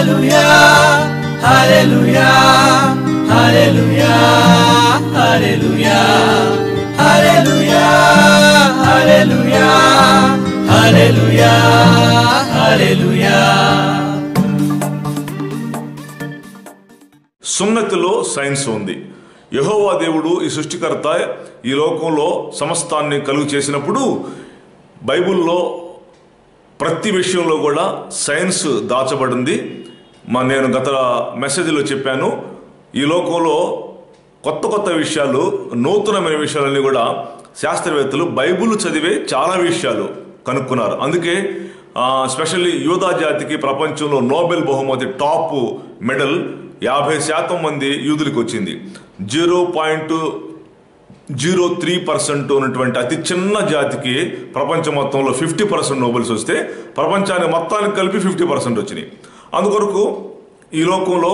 Hallelujah, hallelujah, hallelujah, hallelujah, hallelujah, hallelujah, hallelujah, hallelujah. సున్నతిలో science ఉంది Jehovah దేవుడు ఈ సృష్టికర్త ఈ లోకంలో సమస్తాన్ని కలుగు చేసినప్పుడు బైబిల్లో ప్రతి విషయంలో కూడా సైన్స్ దాచబడింది మా నేను గత మెసేజ్లో చెప్పాను ఈ లోకంలో కొత్త కొత్త విషయాలు నూతనమైన విషయాలన్నీ కూడా శాస్త్రవేత్తలు బైబిల్ చదివే చాలా విషయాలు కనుక్కున్నారు అందుకే ఆ, స్పెషల్లీ యూదా జాతికి ప్రపంచంలో నోబెల్ బహుమతి టాప్ మెడల్ యాభై శాతం మంది యూదులకు వచ్చింది zero point zero three percent ఉన్నటువంటి అతి చిన్న జాతికి ప్రపంచం మొత్తంలో ఫిఫ్టీ పర్సెంట్ నోబెల్స్ వస్తే ప్రపంచాన్ని మొత్తానికి కలిపి ఫిఫ్టీ పర్సెంట్ వచ్చినాయి అందుకొరకు ఈ లోకంలో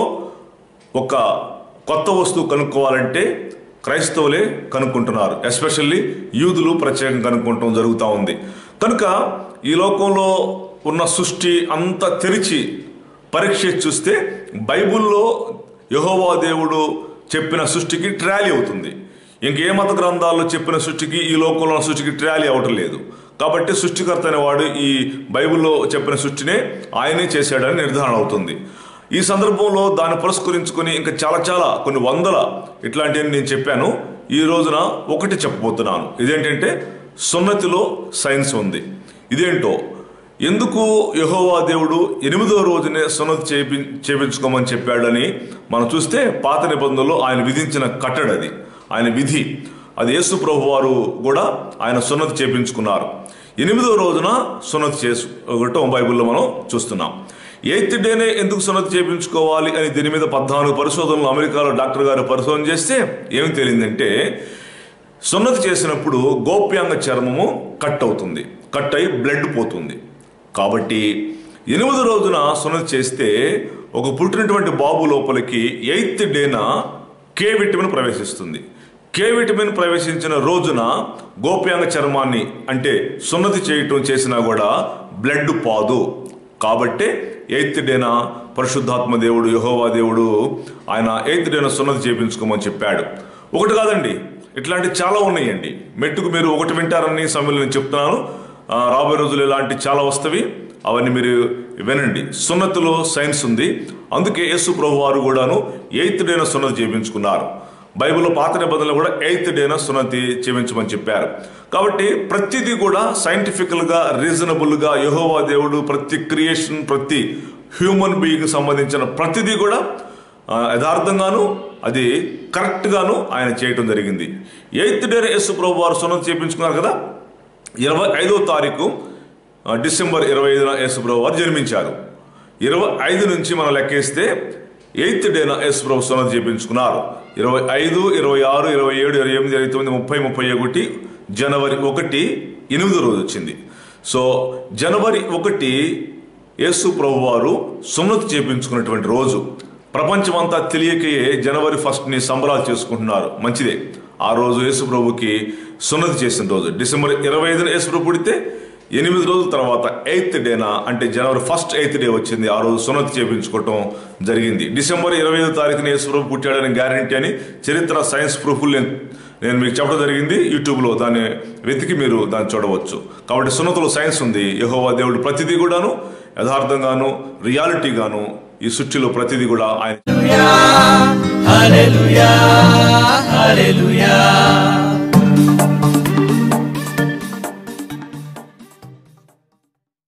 ఒక కొత్త వస్తువు కనుక్కోవాలంటే క్రైస్తవులే కనుక్కుంటున్నారు ఎస్పెషల్లీ యూదులు ప్రత్యేకంగా కనుక్కుంటం జరుగుతూ ఉంది కనుక ఈ లోకంలో ఉన్న సృష్టి అంతా తెరిచి పరీక్ష చూస్తే బైబిల్లో యహోవా దేవుడు చెప్పిన సృష్టికి ట్రాలీ అవుతుంది ఇంకే మత గ్రంథాల్లో చెప్పిన సృష్టికి ఈ లోకంలో ఉన్న సృష్టికి ట్రాలీ అవటం లేదు కాబట్టి సృష్టికర్త అనేవాడు ఈ బైబిల్లో చెప్పిన సృష్టినే ఆయనే చేశాడని నిర్ధారణ అవుతుంది ఈ సందర్భంలో దాన్ని పురస్కరించుకొని ఇంకా చాలా చాలా కొన్ని వందల ఇట్లాంటివన్నీ నేను చెప్పాను ఈ రోజున ఒకటి చెప్పబోతున్నాను ఇదేంటంటే సున్నతిలో సైన్స్ ఉంది ఇదేంటో ఎందుకు యహోవా దేవుడు ఎనిమిదో రోజునే సున్నతి చేపి చేపించుకోమని చెప్పాడని మనం చూస్తే పాత నిబంధనలో ఆయన విధించిన కట్టడది ఆయన విధి అది యేసు ప్రభు వారు కూడా ఆయన సున్నతి చేపించుకున్నారు ఎనిమిదో రోజున సున్నతి చేసుకోవటం బైబిల్లో మనం చూస్తున్నాం ఎయిత్ డేనే ఎందుకు సున్నతి చేపించుకోవాలి అని దీని మీద పద్నాలుగు పరిశోధనలు అమెరికాలో డాక్టర్ గారు పరిశోధన చేస్తే ఏమి తేలిందంటే సున్నతి చేసినప్పుడు గోప్యాంగ చర్మము కట్ అవుతుంది కట్ అయి బ్లడ్ పోతుంది కాబట్టి ఎనిమిది రోజున సున్నతి చేస్తే ఒక పుట్టినటువంటి బాబు లోపలికి ఎయిత్ డేన కే విటమిన్ ప్రవేశిస్తుంది కే విటమిన్ ప్రవేశించిన రోజున గోప్యాంగ చర్మాన్ని అంటే సున్నతి చేయటం చేసినా కూడా బ్లడ్ పాదు కాబట్టే ఎయిత్ డేన పరిశుద్ధాత్మ దేవుడు యహోవా దేవుడు ఆయన ఎయిత్ డేన సున్నతి చేయించుకోమని చెప్పాడు ఒకటి కాదండి ఇట్లాంటి చాలా ఉన్నాయండి మెట్టుకు మీరు ఒకటి వింటారని సమయంలో నేను చెప్తున్నాను ఆ, రాబోయే రోజులు ఇలాంటి చాలా వస్తవి అవన్నీ మీరు వినండి సున్నతిలో సైన్స్ ఉంది అందుకే యేసు ప్రభు వారు కూడాను ఎయిత్ డేన సున్నతి చేయించుకున్నారు బైబిల్లో పాత నిబంధనలు కూడా ఎయిత్ డేన సున్నతి చేయించమని చెప్పారు కాబట్టి ప్రతిదీ కూడా సైంటిఫికల్గా రీజనబుల్గా యహోవా దేవుడు ప్రతి క్రియేషన్ ప్రతి హ్యూమన్ బీయింగ్ సంబంధించిన ప్రతిదీ కూడా ఆ, యథార్థంగాను అది కరెక్ట్గాను ఆయన చేయటం జరిగింది ఎయిత్ డే యేసు ప్రభు వారు సున్నతి చేయించుకున్నారు కదా ఇరవై ఐదో తారీఖు ఆ, డిసెంబర్ ఇరవై ఐదున యేసు ప్రభు వారు జన్మించారు ఇరవై ఐదు నుంచి మనం లెక్కేస్తే ఎయిత్ డేన యేసు ప్రభు సున్నతి చేయించుకున్నారు ఇరవై ఐదు ఇరవై ఆరు ఇరవై ఏడు ఇరవై ఎనిమిది ఇరవై తొమ్మిది ముప్పై ముప్పై ఒకటి జనవరి ఒకటి ఎనిమిదో రోజు వచ్చింది సో జనవరి ఒకటి యేసు ప్రభు వారు సున్నతి చేపించుకున్నటువంటి రోజు ప్రపంచమంతా తెలియకయే జనవరి ఫస్ట్ని సంబరాలు చేసుకుంటున్నారు మంచిదే ఆ రోజు యేసు ప్రభుకి సున్నతి చేసిన రోజు డిసెంబర్ ఇరవై ఐదున యేసు ప్రభు పుడితే ఎనిమిది రోజుల తర్వాత ఎయిత్ డేనా అంటే జనవరి ఫస్ట్ ఎయిత్ డే వచ్చింది ఆ రోజు సున్నతి చేపించుకోవటం జరిగింది డిసెంబర్ ఇరవై ఐదో తారీఖున యేసు ప్రభు పుట్టాడని గ్యారంటీ అని చరిత్ర సైన్స్ ప్రూఫ్లు నేను నేను మీకు చెప్పడం జరిగింది యూట్యూబ్లో దాన్ని వెతికి మీరు దాన్ని చూడవచ్చు కాబట్టి సున్నతిలో సైన్స్ ఉంది యెహోవా దేవుడు ప్రతిదీ కూడాను యథార్థంగాను రియాలిటీగాను ఈ సృష్టిలో ప్రతిదీ కూడా ఆయన Hallelujah, hallelujah,